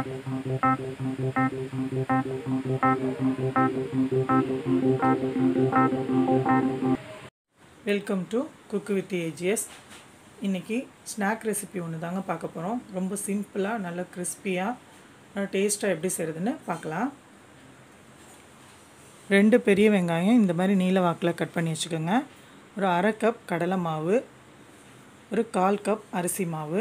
welcome to cook with AGS இன்றைக்கி snack recipe ஒன்று தாங்க பார்க்க போகிறோம் ரொம்ப சிம்பிளாக நல்ல கிறிஸ்பியாக டேஸ்ட்டாக எப்படி செய்கிறதுன்னு பார்க்கலாம் ரெண்டு பெரிய வெங்காயம் இந்த மாதிரி நீல வாக்கில் கட் பண்ணி வச்சுக்கோங்க ஒரு அரை கப் கடலை மாவு ஒரு கால் கப் அரிசி மாவு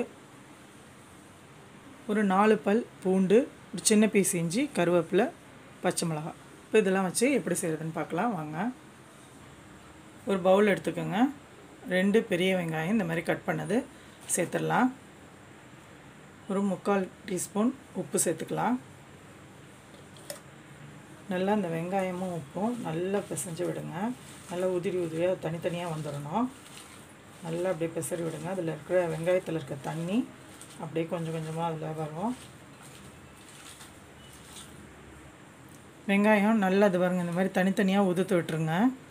ஒரு நாலு பல் பூண்டு ஒரு சின்ன பீஸ் இஞ்சி கருவேப்பிலை பச்சை மிளகாய் இப்போ இதெல்லாம் வச்சு எப்படி செய்கிறதுன்னு பார்க்கலாம் வாங்க ஒரு பவுல் எடுத்துக்கோங்க ரெண்டு பெரிய வெங்காயம் இந்த மாதிரி கட் பண்ணது சேர்த்துடலாம் ஒரு முக்கால் டீஸ்பூன் உப்பு சேர்த்துக்கலாம் நல்லா இந்த வெங்காயமும் உப்பும் நல்லா பிசைஞ்சு விடுங்க நல்லா உதிரி உதிரியாக தனித்தனியாக வந்துடணும் நல்லா அப்படியே பிசறி விடுங்க அதில் இருக்கிற வெங்காயத்தில் இருக்க தண்ணி அப்படியே கொஞ்சம் கொஞ்சமாக அதில் வரும் வெங்காயம் நல்லா அது பாருங்க இந்த மாதிரி தனித்தனியாக உதுத்து விட்டுருங்க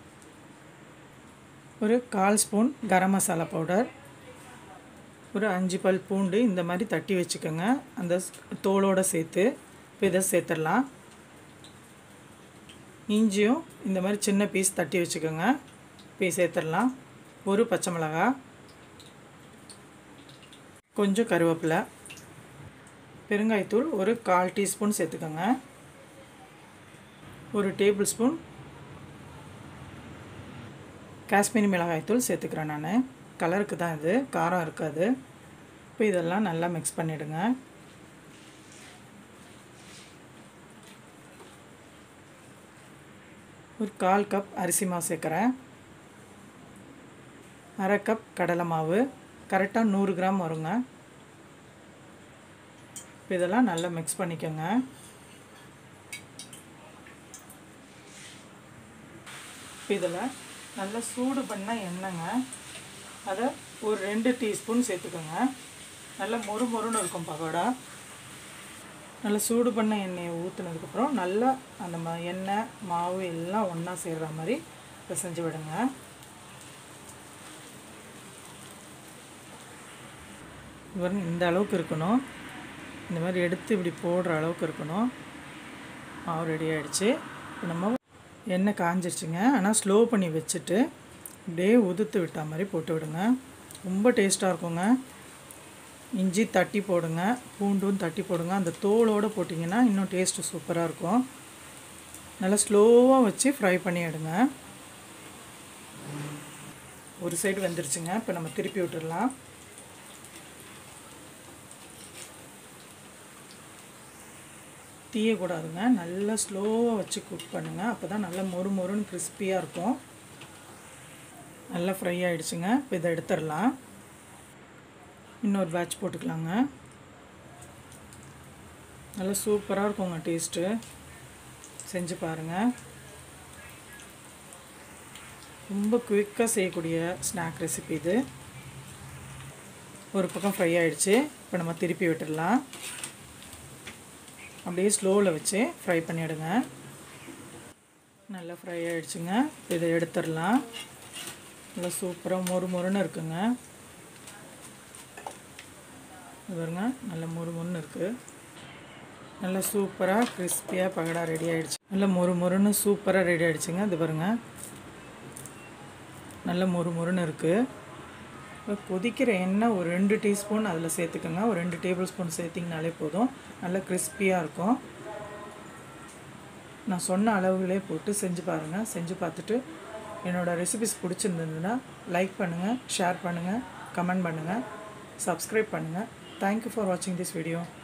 ஒரு கால் ஸ்பூன் கரம் மசாலா பவுடர் ஒரு அஞ்சு பல் பூண்டு இந்த மாதிரி தட்டி வச்சுக்கோங்க அந்த தோலோடு சேர்த்து இப்போ இதை சேர்த்துடலாம் இஞ்சியும் இந்த மாதிரி சின்ன பீஸ் தட்டி வச்சுக்கோங்க இப்போ சேர்த்துடலாம் ஒரு பச்சை மிளகா கொஞ்சம் கருவேப்பிலை பெருங்காயத்தூள் ஒரு கால் டீஸ்பூன் சேர்த்துக்கோங்க ஒரு டேபிள் ஸ்பூன் காஷ்மீரி மிளகாய்த்தூள் சேர்த்துக்கிறேன் நான் கலருக்கு தான் இது காரம் இருக்காது இப்போ இதெல்லாம் நல்லா மிக்ஸ் பண்ணிவிடுங்க ஒரு கால் கப் அரிசி மாவு சேர்க்குறேன் அரை கப் கடலை மாவு கரெக்டாக நூறு கிராம் வருங்க இப்போ இதெல்லாம் நல்லா மிக்ஸ் பண்ணிக்கோங்க இப்போ இதில் நல்லா சூடு பண்ண எண்ணெய்ங்க அதை ஒரு ரெண்டு டீஸ்பூன் சேர்த்துக்கோங்க நல்லா மொறு மொறுன்னு இருக்கும் பகோடா நல்லா சூடு பண்ண எண்ணெயை ஊற்றுனதுக்கப்புறம் நல்லா அந்த ம எண்ணெய் மாவு எல்லாம் ஒன்றா சேர்கிற மாதிரி பிசைஞ்சு விடுங்க பாருங்க இந்த அளவுக்கு இருக்கணும் இந்த மாதிரி எடுத்து இப்படி போடுற அளவுக்கு இருக்கணும் மாவு ரெடி ஆகிடுச்சு இப்போ நம்ம எண்ணெய் காஞ்சிருச்சுங்க ஆனால் ஸ்லோ பண்ணி வச்சுட்டு அப்படியே உதுத்து விட்டா மாதிரி போட்டு விடுங்க ரொம்ப டேஸ்ட்டாக இருக்குங்க இஞ்சி தட்டி போடுங்க பூண்டும் தட்டி போடுங்க அந்த தோலோடு போட்டிங்கன்னா இன்னும் டேஸ்ட்டு சூப்பராக இருக்கும் நல்லா ஸ்லோவாக வச்சு ஃப்ரை பண்ணி எடுங்க ஒரு சைடு வந்துருச்சுங்க இப்போ நம்ம திருப்பி விட்டுடலாம் தீயக்கூடாதுங்க நல்லா ஸ்லோவாக வச்சு குக் பண்ணுங்கள் அப்போ தான் நல்லா மொறு மொறுன்னு கிறிஸ்பியாக இருக்கும் நல்லா ஃப்ரை ஆகிடுச்சுங்க இப்போ இதை எடுத்துடலாம் இன்னொரு பேட்ச் போட்டுக்கலாங்க நல்லா சூப்பராக இருக்குங்க டேஸ்ட்டு செஞ்சு பாருங்கள் ரொம்ப குயிக்காக செய்யக்கூடிய ஸ்நாக் ரெசிபி இது ஒரு பக்கம் ஃப்ரை ஆகிடுச்சு இப்போ நம்ம திருப்பி விட்டுடலாம் அப்படியே ஸ்லோவில் வச்சு ஃப்ரை பண்ணிவிடுங்க நல்லா ஃப்ரை ஆகிடுச்சுங்க இதை எடுத்துடலாம் நல்லா சூப்பராக மொறு மொறுன்னு இருக்குங்க இது பாருங்க நல்லா மொறு மொறுன்னு இருக்குது நல்லா சூப்பராக கிறிஸ்பியாக பகடா ரெடி ஆகிடுச்சு நல்லா மொறு மொறுன்னு சூப்பராக ரெடி ஆகிடுச்சுங்க இது பாருங்க நல்லா மொறு மொறுன்னு இருக்குது இப்போ கொதிக்கிற எண்ணெய் ஒரு ரெண்டு டீஸ்பூன் அதில் சேர்த்துக்கோங்க ஒரு ரெண்டு டேபிள் ஸ்பூன் சேர்த்திங்கனாலே போதும் நல்லா கிறிஸ்பியாக இருக்கும் நான் சொன்ன அளவுகளே போட்டு செஞ்சு பாருங்கள் செஞ்சு பார்த்துட்டு என்னோடய ரெசிபிஸ் பிடிச்சிருந்ததுன்னா லைக் பண்ணுங்கள் ஷேர் பண்ணுங்கள் கமெண்ட் பண்ணுங்கள் சப்ஸ்கிரைப் பண்ணுங்கள் தேங்க்யூ ஃபார் வாட்சிங் திஸ் வீடியோ